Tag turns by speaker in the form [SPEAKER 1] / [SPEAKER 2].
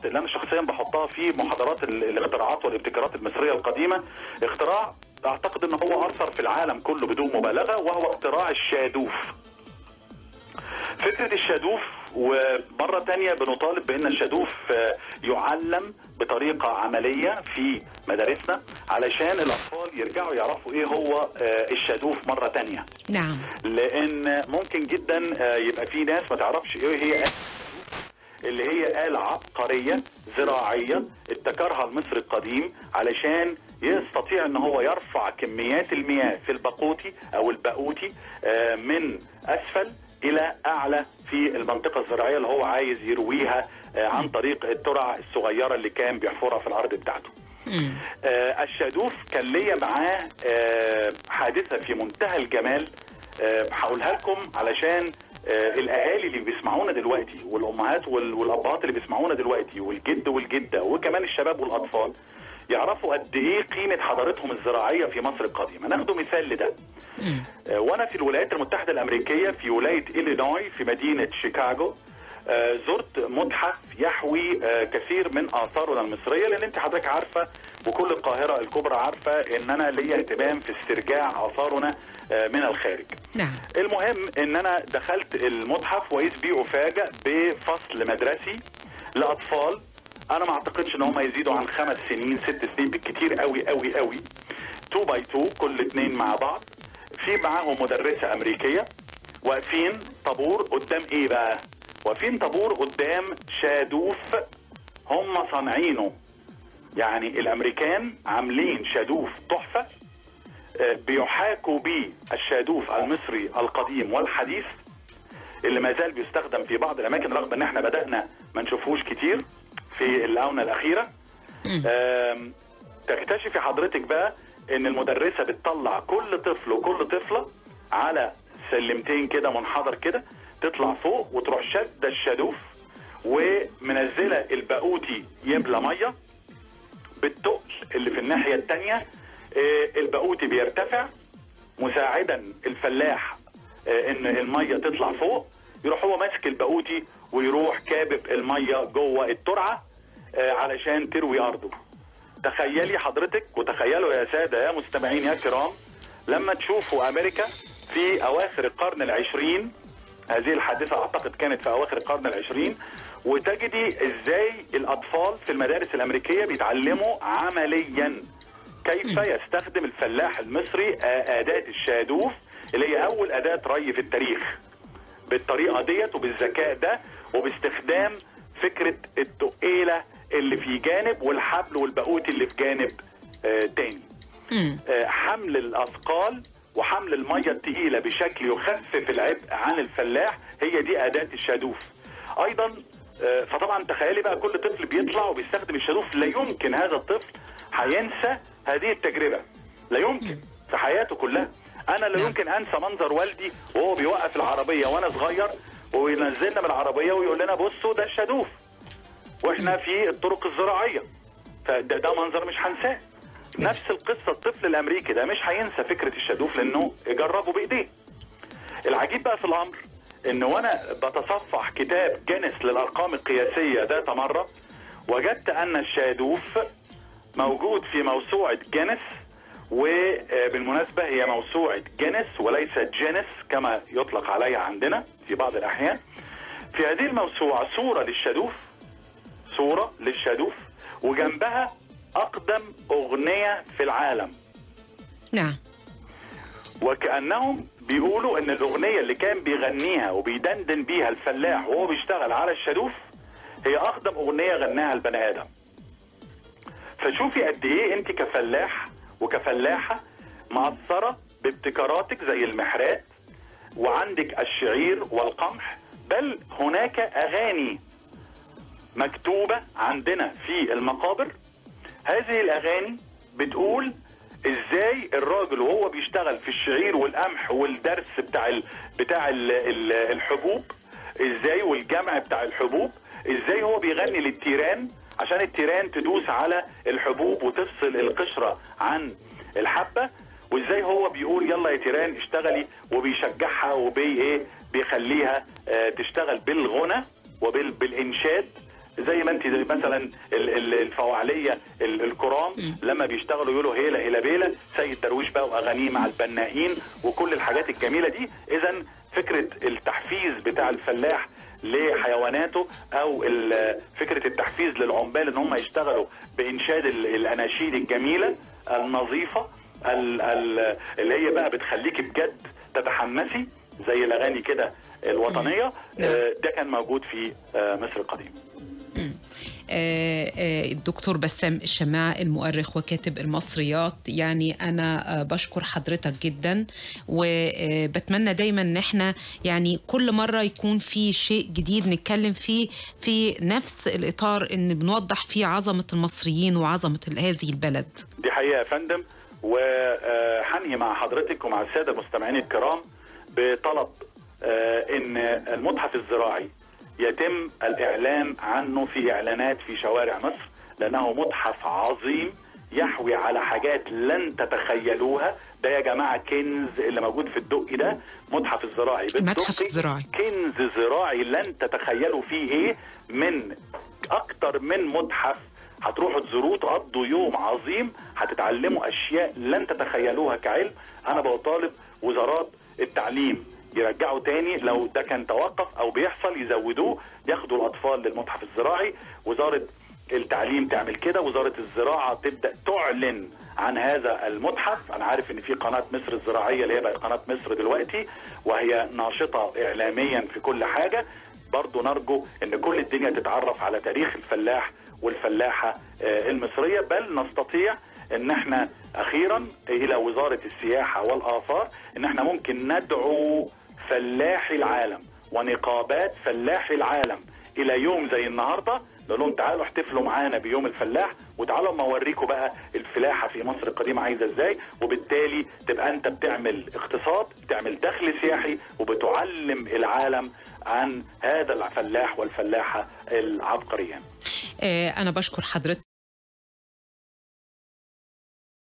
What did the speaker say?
[SPEAKER 1] الاختراعات اللي انا شخصيا بحطها في محاضرات ال- الاختراعات والابتكارات المصريه القديمه اختراع اعتقد ان هو اثر في العالم كله بدون مبالغه وهو اختراع الشادوف فكرة الشادوف ومرة تانية بنطالب بأن الشادوف آه، يعلم بطريقة عملية في مدارسنا علشان الأطفال يرجعوا يعرفوا إيه هو آه، الشادوف مرة تانية
[SPEAKER 2] نعم
[SPEAKER 1] لأن ممكن جدا آه، يبقى في ناس ما تعرفش إيه هي آلة اللي هي آلة عبقرية زراعية ابتكرها المصري القديم علشان يستطيع ان هو يرفع كميات المياه في البقوتي او البقوتي آه، من اسفل الى اعلى في المنطقة الزراعية اللي هو عايز يرويها آه، عن طريق الترع الصغيرة اللي كان بيحفرها في الارض بتاعته
[SPEAKER 2] مم.
[SPEAKER 1] آه، الشادوف كان ليا معاه آه، حادثه في منتهى الجمال آه، هقولها لكم علشان آه، الاهالي اللي بيسمعونا دلوقتي والامهات وال- والابهات اللي بيسمعونا دلوقتي والجد والجده وكمان الشباب والاطفال يعرفوا قد ايه قيمه حضارتهم الزراعيه في مصر القديمه ناخده مثال لده
[SPEAKER 2] مم.
[SPEAKER 1] آه، وانا في الولايات المتحده الامريكيه في ولايه إلينوي في مدينه شيكاغو آه، زرت متحف يحوي آه، كثير من اثارنا المصريه لان انت حضرتك عارفه وكل القاهره الكبرى عارفه ان انا ليا اهتمام في استرجاع اثارنا آه، من الخارج.
[SPEAKER 2] نعم
[SPEAKER 1] المهم ان انا دخلت المتحف واذ بي افاجئ بفصل مدرسي لاطفال انا ما اعتقدش ان هم يزيدوا عن خمس سنين ست سنين بالكتير قوي قوي قوي 2 باي 2 كل اتنين مع بعض في معاهم مدرسه امريكيه واقفين طابور قدام ايه بقى؟ واقفين طابور قدام شادوف هم صانعينه يعني الامريكان عاملين شادوف تحفه آه، بيحاكوا بيه الشادوف المصري القديم والحديث اللي ما زال بيستخدم في بعض الاماكن رغم ان احنا بدانا ما نشوفوش كتير في الاونه الاخيره
[SPEAKER 2] مم.
[SPEAKER 1] آم، تكتشفي حضرتك بقى ان المدرسه بتطلع كل طفل وكل طفله على سلمتين كده منحدر كده تطلع فوق وتروح شاده الشادوف ومنزله البقوتي يملى ميه بالتقل اللي في الناحيه الثانيه البقوتي بيرتفع مساعدا الفلاح آه، ان الميه تطلع فوق يروح هو ماسك البقوتي ويروح كابب الميه جوه الترعه آه، علشان تروي ارضه تخيلي حضرتك وتخيلوا يا ساده يا مستمعين يا كرام لما تشوفوا امريكا في اواخر القرن العشرين هذه الحادثه اعتقد كانت في اواخر القرن العشرين وتجدي ازاي الاطفال في المدارس الامريكيه بيتعلموا عمليا كيف يستخدم الفلاح المصري آه، اداه الشادوف اللي هي اول اداه ري في التاريخ بالطريقه ديت وبالذكاء ده وباستخدام فكره التقيله اللي في جانب والحبل والبقوت اللي في جانب آه تاني
[SPEAKER 2] مم.
[SPEAKER 1] آه حمل الاثقال وحمل الميه الثقيله بشكل يخفف العبء عن الفلاح هي دي اداه الشادوف ايضا آه فطبعا تخيلي بقى كل طفل بيطلع وبيستخدم الشادوف لا يمكن هذا الطفل هينسى هذه التجربه لا يمكن في حياته كلها انا لا
[SPEAKER 2] نعم.
[SPEAKER 1] يمكن انسى منظر والدي وهو بيوقف العربيه وانا صغير وينزلنا من العربيه ويقول لنا بصوا ده الشادوف واحنا في الطرق الزراعيه فده ده منظر مش هنساه نفس القصه الطفل الامريكي ده مش هينسى فكره الشادوف لانه جربه بايديه العجيب بقى في الامر ان وانا بتصفح كتاب جينيس للارقام القياسيه ذات مره وجدت ان الشادوف موجود في موسوعه جينيس وبالمناسبه هي موسوعه جينيس وليست جينيس كما يطلق عليها عندنا في بعض الاحيان في هذه الموسوعه صوره للشادوف صوره للشادوف وجنبها اقدم اغنيه في العالم
[SPEAKER 2] نعم
[SPEAKER 1] وكانهم بيقولوا ان الاغنيه اللي كان بيغنيها وبيدندن بيها الفلاح وهو بيشتغل على الشادوف هي اقدم اغنيه غناها البني ادم فشوفي قد ايه انت كفلاح وكفلاحه مأثره بابتكاراتك زي المحرات وعندك الشعير والقمح بل هناك اغاني مكتوبه عندنا في المقابر هذه الاغاني بتقول ازاي الراجل وهو بيشتغل في الشعير والقمح والدرس بتاع ال بتاع ال ال الحبوب ازاي والجمع بتاع الحبوب ازاي هو بيغني للتيران عشان التيران تدوس على الحبوب وتفصل القشره عن الحبه وازاي هو بيقول يلا يا تيران اشتغلي وبيشجعها وبي ايه بيخليها اه تشتغل بالغنى وبالانشاد زي ما انت زي مثلا ال- ال- الفواعليه ال- الكرام لما بيشتغلوا يقولوا هيلا هيلا بيلا سيد درويش بقى واغانيه مع البنائين وكل الحاجات الجميله دي اذا فكره التحفيز بتاع الفلاح لحيواناته او ال- فكره التحفيز للعمال ان هم يشتغلوا بانشاد ال- الاناشيد الجميله النظيفه ال- ال- اللي هي بقى بتخليكي بجد تتحمسي زي الاغاني كده الوطنيه
[SPEAKER 2] نعم.
[SPEAKER 1] آه، ده كان موجود في آه، مصر القديمه
[SPEAKER 2] آه، آه، الدكتور بسام الشماع المؤرخ وكاتب المصريات يعني انا آه، بشكر حضرتك جدا وبتمنى دايما ان احنا يعني كل مره يكون في شيء جديد نتكلم فيه في نفس الاطار ان بنوضح فيه عظمه المصريين وعظمه هذه البلد
[SPEAKER 1] دي حقيقه يا فندم وهنهي مع حضرتك ومع الساده المستمعين الكرام بطلب آه، ان المتحف الزراعي يتم الاعلان عنه في اعلانات في شوارع مصر لانه متحف عظيم يحوي على حاجات لن تتخيلوها ده يا جماعه كنز اللي موجود في الدقي ده متحف الزراعي
[SPEAKER 2] المتحف
[SPEAKER 1] بالدقي
[SPEAKER 2] الزراعي.
[SPEAKER 1] كنز زراعي لن تتخيلوا فيه ايه من اكتر من متحف هتروحوا تزوروه تقضوا يوم عظيم هتتعلموا اشياء لن تتخيلوها كعلم انا بطالب وزارات التعليم يرجعوا تاني لو ده كان توقف او بيحصل يزودوه ياخدوا الاطفال للمتحف الزراعي وزاره التعليم تعمل كده وزاره الزراعه تبدا تعلن عن هذا المتحف انا عارف ان في قناه مصر الزراعيه اللي هي بقت قناه مصر دلوقتي وهي ناشطه اعلاميا في كل حاجه برضو نرجو ان كل الدنيا تتعرف على تاريخ الفلاح والفلاحه آه، المصريه بل نستطيع ان احنا اخيرا الى وزاره السياحه والاثار ان احنا ممكن ندعو فلاحي العالم ونقابات فلاحي العالم الى يوم زي النهارده نقول لهم تعالوا احتفلوا معانا بيوم الفلاح وتعالوا اما اوريكم بقى الفلاحه في مصر القديمه عايزه ازاي وبالتالي تبقى انت بتعمل اقتصاد بتعمل دخل سياحي وبتعلم العالم عن هذا الفلاح والفلاحه العبقريين
[SPEAKER 2] آه، أنا بشكر حضرتك